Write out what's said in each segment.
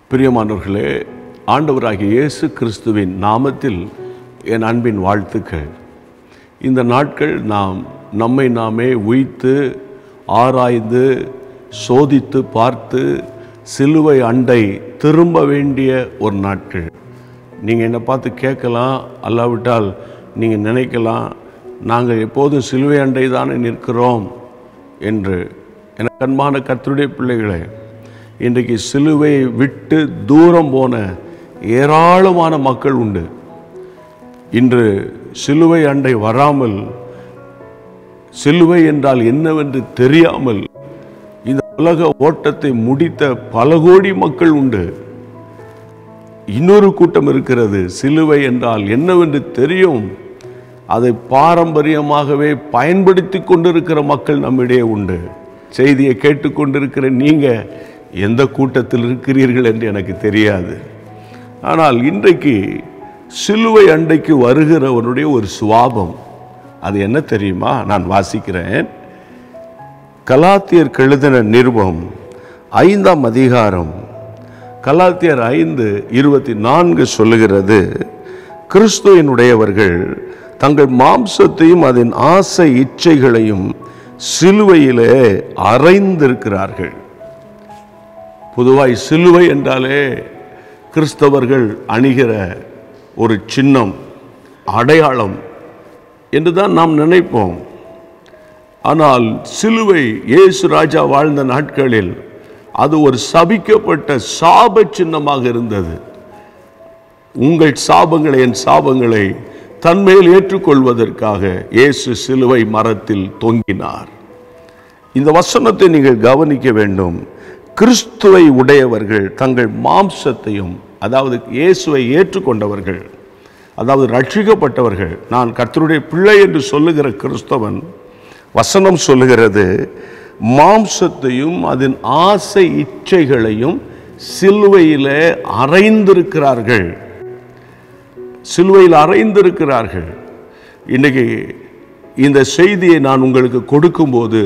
பிரியமானவர்களே ஆண்டவராகிய இயேசு கிறிஸ்துவின் நாமத்தில் என் அன்பின் வாழ்த்துக்கள் இந்த நாட்கள் நாம் நம்மை நாமே உய்த்து ஆராய்ந்து சோதித்து பார்த்து சிலுவை அண்டை திரும்ப வேண்டிய ஒரு நாட்கள் நீங்கள் என்னை பார்த்து கேட்கலாம் அல்லாவிட்டால் நீங்கள் நினைக்கலாம் நாங்கள் எப்போதும் சிலுவை அண்டை தானே நிற்கிறோம் என்று எனக்கு அன்பான கர்த்தருடைய பிள்ளைகளே இன்றைக்கு சிலுவையை விட்டு தூரம் போன ஏராளமான மக்கள் உண்டு இன்று சிலுவை அண்டை வராமல் சிலுவை என்றால் என்னவென்று தெரியாமல் இந்த உலக ஓட்டத்தை முடித்த பல கோடி மக்கள் உண்டு இன்னொரு கூட்டம் இருக்கிறது சிலுவை என்றால் என்னவென்று தெரியும் அதை பாரம்பரியமாகவே பயன்படுத்தி கொண்டிருக்கிற மக்கள் நம்மிடையே உண்டு செய்தியை கேட்டுக்கொண்டிருக்கிற நீங்கள் எந்த கூட்டத்தில் இருக்கிறீர்கள் என்று எனக்கு தெரியாது ஆனால் இன்றைக்கு சிலுவை அண்டைக்கு வருகிறவனுடைய ஒரு சுவாபம் அது என்ன தெரியுமா நான் வாசிக்கிறேன் கலாத்தியர் கெழுதின நிருபம் ஐந்தாம் அதிகாரம் கலாத்தியர் ஐந்து இருபத்தி நான்கு சொல்லுகிறது கிறிஸ்துவினுடையவர்கள் தங்கள் மாம்சத்தையும் அதன் ஆசை இச்சைகளையும் சிலுவையிலே அறைந்திருக்கிறார்கள் பொதுவாய் சிலுவை என்றாலே கிறிஸ்தவர்கள் அணிகிற ஒரு சின்னம் அடையாளம் என்று தான் நாம் நினைப்போம் ஆனால் சிலுவை இயேசு ராஜா வாழ்ந்த நாட்களில் அது ஒரு சபிக்கப்பட்ட சாப சின்னமாக இருந்தது உங்கள் சாபங்களை என் சாபங்களை தன்மேல் ஏற்றுக்கொள்வதற்காக இயேசு சிலுவை மரத்தில் தொங்கினார் இந்த வசனத்தை நீங்கள் கவனிக்க வேண்டும் கிறிஸ்துவை உடையவர்கள் தங்கள் மாம்சத்தையும் அதாவது இயேசுவை ஏற்றுக்கொண்டவர்கள் அதாவது ரட்சிக்கப்பட்டவர்கள் நான் கர்த்தருடைய பிள்ளை என்று சொல்லுகிற கிறிஸ்தவன் வசனம் சொல்லுகிறது மாம்சத்தையும் அதன் ஆசை இச்சைகளையும் சிலுவையிலே அறைந்திருக்கிறார்கள் சிலுவையில் அறைந்திருக்கிறார்கள் இன்னைக்கு இந்த செய்தியை நான் உங்களுக்கு கொடுக்கும்போது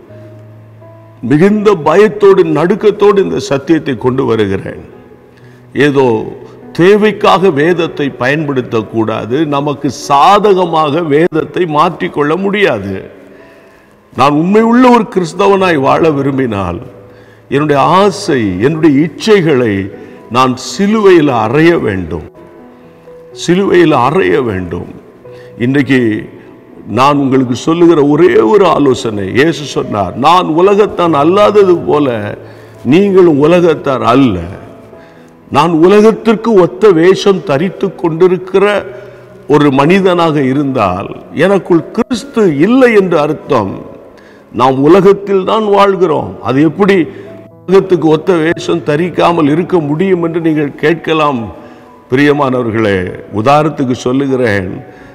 மிகுந்த பயத்தோடு நடுக்கத்தோடு இந்த சத்தியத்தை கொண்டு வருகிறேன் ஏதோ தேவைக்காக வேதத்தை பயன்படுத்தக்கூடாது நமக்கு சாதகமாக வேதத்தை மாற்றிக்கொள்ள முடியாது நான் உண்மை உள்ள ஒரு கிறிஸ்தவனாய் வாழ விரும்பினால் என்னுடைய ஆசை என்னுடைய இச்சைகளை நான் சிலுவையில் அறைய வேண்டும் சிலுவையில் அறைய வேண்டும் இன்றைக்கு நான் உங்களுக்கு சொல்லுகிற ஒரே ஒரு ஆலோசனை இயேசு சொன்னார் நான் உலகத்தான் அல்லாதது போல நீங்களும் உலகத்தார் அல்ல நான் உலகத்திற்கு ஒத்த வேஷம் தரித்து கொண்டிருக்கிற ஒரு மனிதனாக இருந்தால் எனக்குள் கிறிஸ்து இல்லை என்று அர்த்தம் நாம் உலகத்தில் தான் வாழ்கிறோம் அது எப்படி உலகத்துக்கு ஒத்த வேஷம் தரிக்காமல் இருக்க முடியும் என்று நீங்கள் கேட்கலாம் பிரியமானவர்களே உதாரணத்துக்கு சொல்லுகிறேன்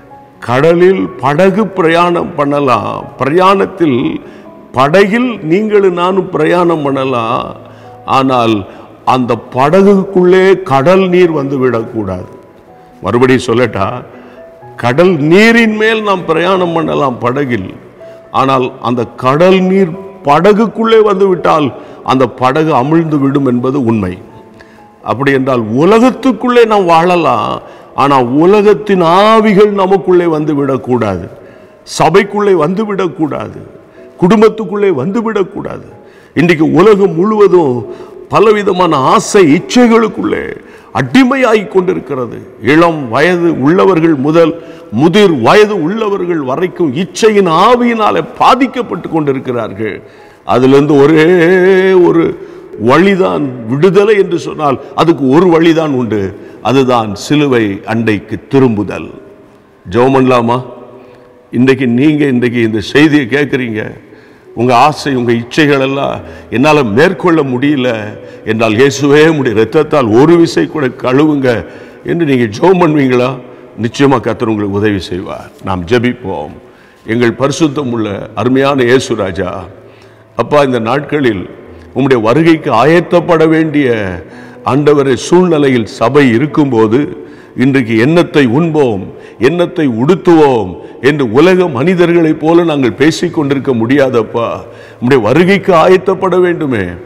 கடலில் படகு பிரயாணம் பண்ணலாம் பிரயாணத்தில் படகில் நீங்களும் நானும் பிரயாணம் பண்ணலாம் ஆனால் அந்த படகுக்குள்ளே கடல் நீர் வந்து விடக்கூடாது மறுபடியும் சொல்லட்டா கடல் நீரின் மேல் நாம் பிரயாணம் பண்ணலாம் படகில் ஆனால் அந்த கடல் நீர் படகுக்குள்ளே வந்து விட்டால் அந்த படகு அமிழ்ந்து விடும் என்பது உண்மை அப்படி என்றால் உலகத்துக்குள்ளே நாம் வாழலாம் ஆனால் உலகத்தின் ஆவிகள் நமக்குள்ளே வந்து விடக்கூடாது சபைக்குள்ளே வந்து விடக்கூடாது குடும்பத்துக்குள்ளே வந்து விடக்கூடாது இன்றைக்கு உலகம் முழுவதும் பலவிதமான ஆசை இச்சைகளுக்குள்ளே அடிமையாகி கொண்டிருக்கிறது இளம் வயது உள்ளவர்கள் முதல் முதிர் வயது உள்ளவர்கள் வரைக்கும் இச்சையின் ஆவியினாலே பாதிக்கப்பட்டு கொண்டிருக்கிறார்கள் அதிலிருந்து ஒரே ஒரு வழிதான் விடுதலை என்று சொன்னால் அதுக்கு ஒரு வழிதான் உண்டு அதுதான் சிலுவை அண்டைக்கு திரும்புதல் ஜெபமன்லாமா இன்றைக்கு நீங்கள் இன்றைக்கு இந்த செய்தியை கேட்குறீங்க உங்கள் ஆசை உங்கள் இச்சைகள் எல்லாம் என்னால் மேற்கொள்ள முடியல என்றால் இயேசுவே முடிய ரத்தத்தால் ஒரு விசை கூட கழுவுங்க என்று நீங்கள் ஜெபம் பண்ணுவீங்களா நிச்சயமாக கர்த்தர் உங்களுக்கு உதவி செய்வார் நாம் ஜெபிப்போம் எங்கள் பரிசுத்தம் உள்ள அருமையான இயேசு ராஜா அப்பா இந்த நாட்களில் உம்முடைய வருகைக்கு ஆயத்தப்பட வேண்டிய ஆண்டவரை சூழ்நிலையில் சபை இருக்கும்போது இன்றைக்கு எண்ணத்தை உண்போம் எண்ணத்தை உடுத்துவோம் என்று உலக மனிதர்களைப் போல நாங்கள் பேசிக் கொண்டிருக்க முடியாதப்பா உம்முடைய வருகைக்கு ஆயத்தப்பட வேண்டுமே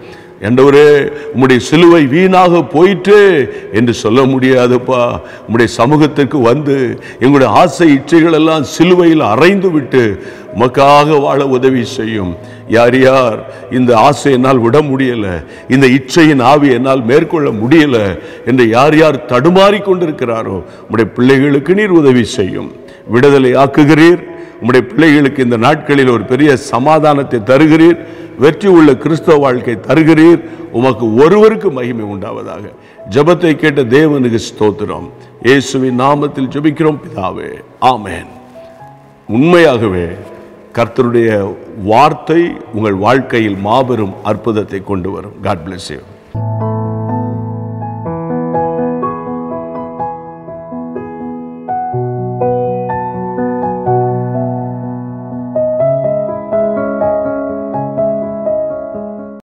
ஆண்டவரே உம்முடைய சிலுவை வீணாக போயிற்று என்று சொல்ல முடியாதுப்பா உம்முடைய சமூகத்திற்கு வந்து எங்களுடைய ஆசை இச்சைகள் எல்லாம் சிலுவையில் அறைந்து விட்டு உமக்காக வாழ உதவி செய்யும் யார் யார் இந்த ஆசை என்னால் விட முடியல இந்த இச்சையின் ஆவி என்னால் மேற்கொள்ள முடியல என்று யார் யார் தடுமாறி கொண்டிருக்கிறாரோ உம்முடைய பிள்ளைகளுக்கு நீர் உதவி செய்யும் விடுதலை ஆக்குகிறீர் உம்முடைய பிள்ளைகளுக்கு இந்த நாட்களில் ஒரு பெரிய சமாதானத்தை தருகிறீர் வெற்றி உள்ள கிறிஸ்தவ வாழ்க்கை தருகிறீர் உமக்கு ஒருவருக்கு மகிமை உண்டாவதாக ஜெபத்தை கேட்ட தேவனுக்கு ஸ்தோத்திரம் இயேசுவின் நாமத்தில் ஜெபிக்கிறோம் பிதாவே ஆமென் உண்மையாகவே கர்த்தருடைய வார்த்தை உங்கள் வாழ்க்கையில் மாபெரும் அற்புதத்தை கொண்டு வரும் காட் bless you